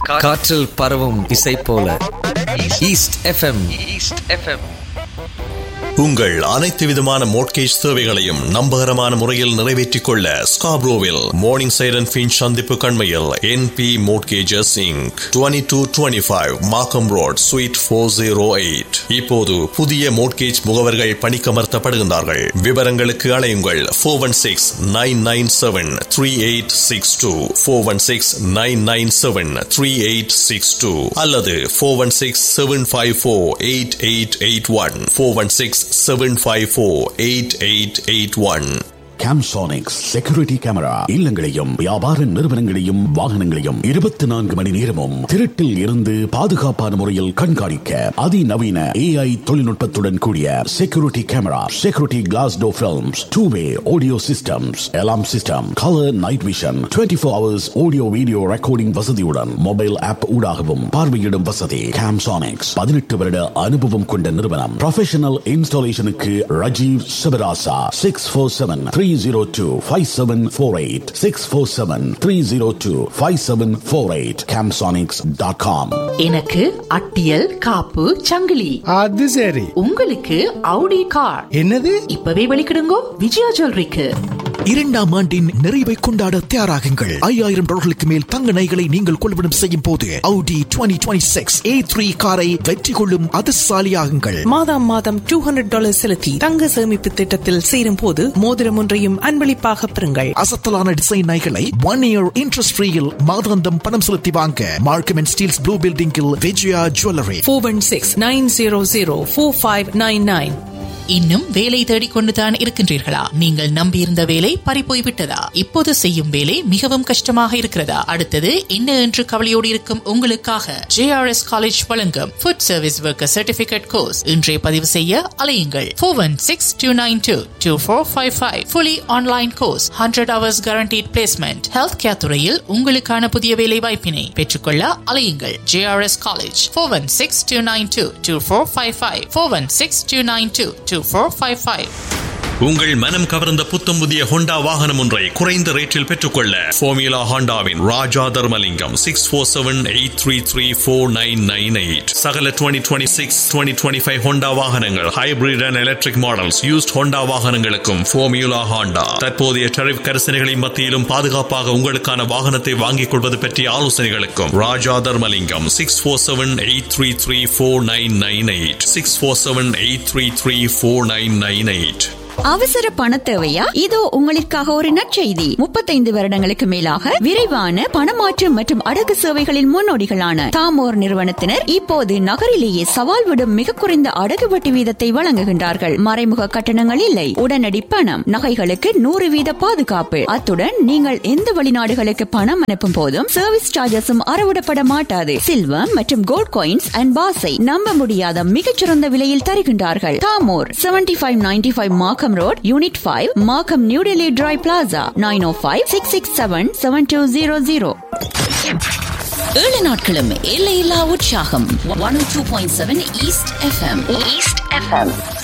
காற்றில் பரவும் இசை போல ஈஸ்ட் எஃப்எம் ஈஸ்ட் எஃப்எம் உங்கள் அனைத்து விதமான மோட்கேஜ் தேவைகளையும் நம்பகரமான முறையில் நிறைவேற்றிக் கொள்ள ஸ்காப்ரோவில் மார்னிங் சைரன் பின் சந்திப்பு கண்மையில் N P mortgages Inc twenty two twenty five Markham road suite four zero eight இப்போது புதிய மோட்கேஜ் முகவர்கள் பணிக்கமர்த்தப்படுகின்றார்கள் விவரங்களுக்கு அலையுங்கள் four one six nine nine seven three eight six two four one six nine nine seven three eight six two அல்லது four one six seven five four eight eight eight one four one six seven five four eight eight eight one Camsonics security camera இல்லங்களையும் வியாபார நிறுவனங்களையும் வாகனங்களையும் இருபத்தி நான்கு மணி நேரமும் திருட்டில் இருந்து பாதுகாப்பான முறையில் கண்காணிக்க அதிநவீன ஏஐ தொழில்நுட்பத்துடன் கூடிய செக்யூரிட்டி கேமரா செக்யூரிட்டி கிளாஸ் டோ films two way audio systems alarm system colour night vision twenty four hours audio video recording வசதியுடன் மொபைல் ஆப் ஊடாகவும் பார்வையிடும் வசதி கேம்சானிக்ஸ் பதினெட்டு வருட அனுபவம் கொண்ட நிறுவனம் ப்ரொஃபஷனல் இன்ஸ்டாலேஷனுக்கு Rajeev Sivarasa six four seven three zero two five seven four eight six four seven three zero two five seven four eight Camsonics dot com எனக்கு அட்டியல் காப்பு சங்கிலி அது சரி உங்களுக்கு அவுடி கார் என்னது இப்பவே வெளிக்கிடுங்கோ விஜயா ஜுவல்லரிக்கு இரண்டாம் ஆண்டின் நிறைவை கொண்டாட தயாராகுங்கள் ஐயாயிரம் டாலர்களுக்கு மேல் தங்க நகைகளை நீங்கள் கொள்வனம் செய்யும் போது Audi 2026 A3 காரை வெற்றி கொள்ளும் அதிர்ஷ்டசாலியாகுங்கள் மாதம் மாதம் டூ ஹண்ட்ரட் டாலர் செலுத்தி தங்க சேமிப்பு திட்டத்தில் சேரும் போது மோதிரம் ஒன்றையும் அன்பளிப்பாக பெறுங்கள் அசத்தலான டிசைன் நகைகளை ஒன் இயர் இன்ட்ரெஸ்ட் ஃப்ரீயில் மாதாந்தம் பணம் செலுத்தி வாங்க மார்க்கம் அண்ட் ஸ்டீல்ஸ் ப்ளூ பில்டிங்கில் Vijaya jewellery four one six nine zero zero four five nine nine இன்னும் வேலை தேடிக் கொண்டுதான் இருக்கின்றீர்களா நீங்கள் நம்பியிருந்த வேலை பறிப்போய் விட்டதா இப்போது செய்யும் வேலை மிகவும் கஷ்டமாக இருக்கிறதா அடுத்தது என்ன என்று கவலையோடு இருக்கும் உங்களுக்காக ஜேஆர்எஸ் காலேஜ் வழங்கும் food service worker certificate course இன்றே பதிவு செய்ய அலையுங்கள் four one six two nine two two four five five fully online course hundred hours guaranteed placement health care துறையில் உங்களுக்கான புதிய வேலை வாய்ப்பினை பெற்றுக்கொள்ள அலையுங்கள் JRS college four one six two nine two two four five five four one six two nine two two four five five உங்கள் மனம் கவர்ந்த புத்தம் புதிய ஹோண்டா வாகனம் ஒன்றை குறைந்த ரேட்டில் பெற்றுக்கொள்ள ஃபோமியூலா ஹோண்டாவின் Raja Dharmalingam six four seven eight three three four nine nine eight சகல twenty twenty six twenty twenty five Honda வாகனங்கள் hybrid and electric models used Honda வாகனங்களுக்கும் ஃபோமியூலா ஹோண்டா தற்போதைய டரிஃப் கரிசனைகளின் மத்தியிலும் பாதுகாப்பாக உங்களுக்கான வாகனத்தை வாங்கிக் கொள்வது பற்றிய ஆலோசனைகளுக்கும் Raja Dharmalingam six four seven eight three three four nine nine eight six four seven eight three three four nine nine eight அவசர பண தேவையா இதோ உங்களுக்காக ஒரு நற்செய்தி முப்பத்தைந்து வருடங்களுக்கு மேலாக விரைவான பணமாற்று மற்றும் அடகு சேவைகளின் முன்னோடிகளான தாமோர் நிறுவனத்தினர் இப்போது நகரிலேயே சவால் விடும் மிக குறைந்த அடகு வட்டி வீதத்தை வழங்குகின்றார்கள் மறைமுக கட்டணங்கள் இல்லை உடனடி பணம் நகைகளுக்கு நூறு வீத பாதுகாப்பு அத்துடன் நீங்கள் எந்த வெளிநாடுகளுக்கு பணம் அனுப்பும் போதும் சர்வீஸ் சார்ஜஸும் அறவிடப்பட மாட்டாது சில்வர் மற்றும் கோல்ட் காயின்ஸ் அண்ட் பாஸை நம்ப முடியாத மிகச்சிறந்த விலையில் தருகின்றார்கள் தாமோர் seventy five ninety five Markham road unit five Markham New Delhi டிரை plaza nine O five six six seven seven two zero zero ஏழு நாட்களும் எல்லையில்லா உற்சாகம் one two point seven East FM East FM